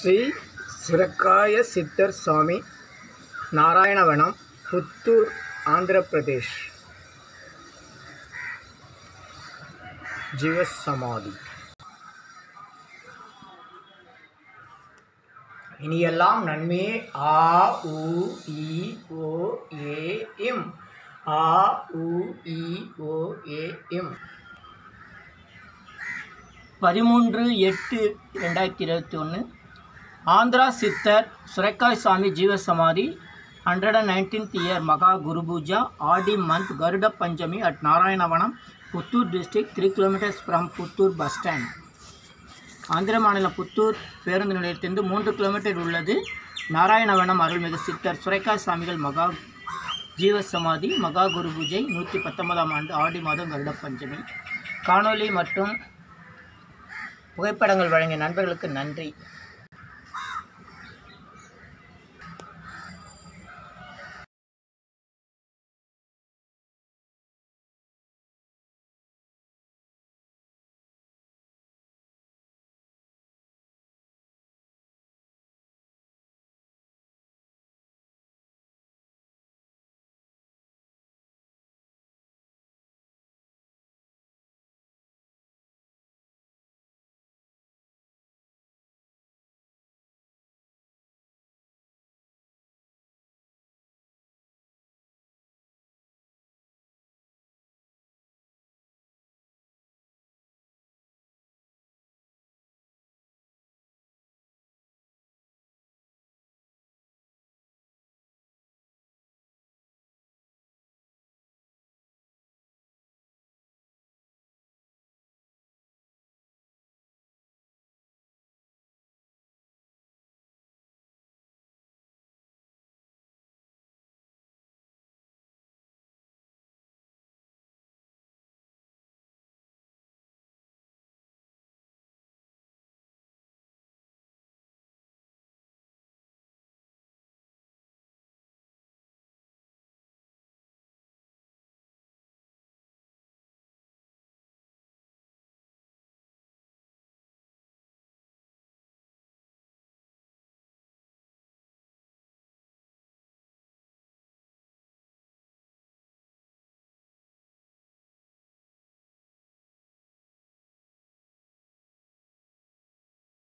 ஸ்ரீ சுரக்காய சித்தர் சுவாமி நாராயணவனம் புத்தூர் ஆந்திர பிரதேஷ் ஜீவசமாதி இனியெல்லாம் நன்மையே ஆ உ இ ஓ ஏ இம் ஆ உ இ ஓ ஏ இம் பதிமூன்று எட்டு ரெண்டாயிரத்தி இருபத்தி ஒன்று ஆந்திரா சித்தர் சுரக்காய் சாமி ஜீவசமாதி ஹண்ட்ரட் அண்ட் நைன்டீன்த் இயர் மகா Guru Puja Aadi month Garuda Panchami at Narayanavanam Puttur district three kilometres from Puttur bus stand Andhra மாநிலம் புத்தூர் பேருந்து நிலையத்திலிருந்து மூன்று கிலோமீட்டர் உள்ளது நாராயணவனம் அருள்மிகு சித்தர் சுரைக்காய் சாமிகள் மகா ஜீவசமாதி மகா குரு பூஜை நூற்றி பத்தொன்பதாம் ஆண்டு ஆடி மாதம் கருட பஞ்சமி காணொளி மற்றும் புகைப்படங்கள் வழங்கிய நண்பர்களுக்கு நன்றி